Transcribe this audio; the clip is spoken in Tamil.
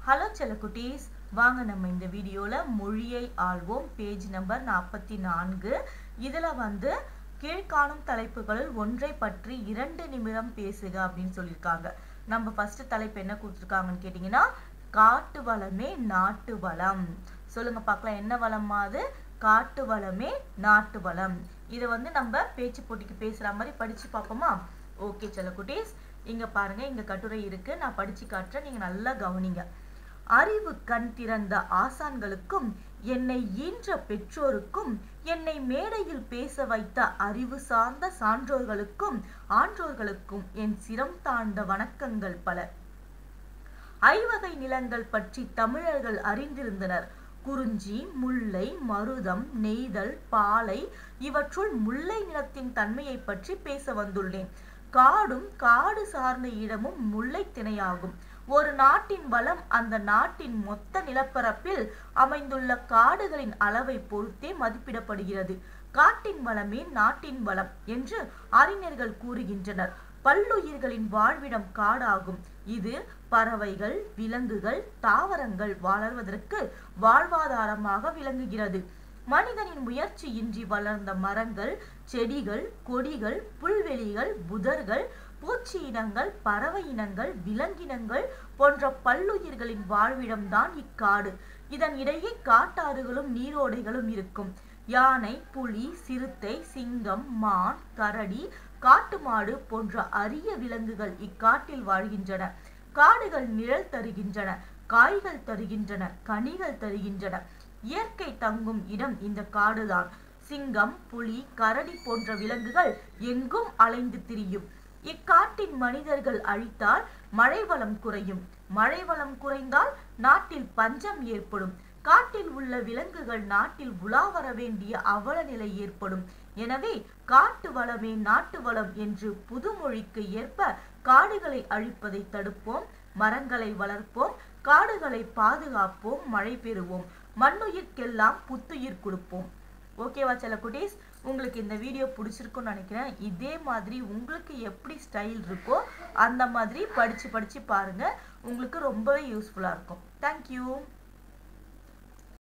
ஹலோ செல்லக்குட்டீஸ் வாங்க நம்ம இந்த வீடியோவில் மொழியை ஆள்வோம் பேஜ் நம்பர் நாற்பத்தி நான்கு இதில் வந்து கீழ்காணும் தலைப்புகளில் ஒன்றை பற்றி இரண்டு நிமிடம் பேசுக அப்படின்னு சொல்லியிருக்காங்க நம்ம ஃபர்ஸ்ட் தலைப்பு என்ன கொடுத்துருக்காங்கன்னு கேட்டிங்கன்னா காட்டு வளமே நாட்டு வளம் சொல்லுங்க பார்க்கலாம் என்ன வளமா அது காட்டு வளமே நாட்டு வளம் இதை வந்து நம்ம பேச்சு போட்டிக்கு பேசுகிற மாதிரி படித்து பார்ப்போமா ஓகே செல்லக்குட்டீஸ் இங்க பாருங்க இங்க கட்டுரை இருக்கு நான் படிச்சு காட்டுறேன் நீங்க நல்லா கவனிங்க அறிவு கண் திறந்த ஆசான்களுக்கும் என்னை ஈன்ற பெற்றோருக்கும் என்னை மேடையில் பேச வைத்த அறிவு சார்ந்த சான்றோர்களுக்கும் ஆன்றோர்களுக்கும் என் சிரம் தாழ்ந்த வணக்கங்கள் பல ஐவகை நிலங்கள் பற்றி தமிழர்கள் அறிந்திருந்தனர் குறிஞ்சி முல்லை மருதம் நெய்தல் பாலை இவற்றுள் முல்லை நிலத்தின் தன்மையை பற்றி பேச வந்துள்ளேன் காடும் காடு சார்ந்த இடமும் முல்லை திணையாகும் ஒரு நாட்டின் வளம் அந்த நாட்டின் மொத்த நிலப்பரப்பில் அமைந்துள்ள காடுகளின் அளவை பொறுத்தே மதிப்பிடப்படுகிறது காட்டின் வளமே நாட்டின் வளம் என்று அறிஞர்கள் கூறுகின்றனர் பல்லுயிர்களின் வாழ்விடம் காடாகும் இது பறவைகள் விலங்குகள் தாவரங்கள் வளர்வதற்கு வாழ்வாதாரமாக விளங்குகிறது மனிதனின் முயற்சியின்றி வளர்ந்த மரங்கள் செடிகள் கொடிகள் புல்வெளிகள் புதர்கள் பூச்சி இனங்கள் பறவை இனங்கள் விலங்கினங்கள் போன்ற பல்லுயிர்களின் வாழ்விடம்தான் இக்காடு இதன் இடையே காட்டாறுகளும் நீரோடைகளும் இருக்கும் யானை புலி சிறுத்தை சிங்கம் மான் கரடி காட்டு மாடு போன்ற அரிய விலங்குகள் இக்காட்டில் வாழ்கின்றன காடுகள் நிழல் தருகின்றன காய்கள் தருகின்றன கனிகள் தருகின்றன இயற்கை தங்கும் இடம் இந்த காடுதான் சிங்கம் புலி கரடி போன்ற விலங்குகள் எங்கும் அலைந்து திரியும் இக்காட்டின் மனிதர்கள் அழித்தால் மழை வளம் குறையும் மழை வளம் குறைந்தால் நாட்டில் பஞ்சம் ஏற்படும் காட்டில் உள்ள விலங்குகள் நாட்டில் உலா வர வேண்டிய அவல நிலை ஏற்படும் எனவே காட்டு வளமே நாட்டு வளம் என்று புதுமொழிக்கு ஏற்ப காடுகளை அழிப்பதை தடுப்போம் மரங்களை வளர்ப்போம் காடுகளை பாதுகாப்போம் மழை பெறுவோம் மண்ணுயிர்க்கெல்லாம் புத்துயிர் கொடுப்போம் ஓகேவா செல்ல குட்டீஸ் உங்களுக்கு இந்த வீடியோ பிடிச்சிருக்குன்னு நினைக்கிறேன் இதே மாதிரி உங்களுக்கு எப்படி ஸ்டைல் இருக்கோ அந்த மாதிரி படித்து படித்து பாருங்கள் உங்களுக்கு ரொம்பவே யூஸ்ஃபுல்லாக இருக்கும் தேங்க்யூ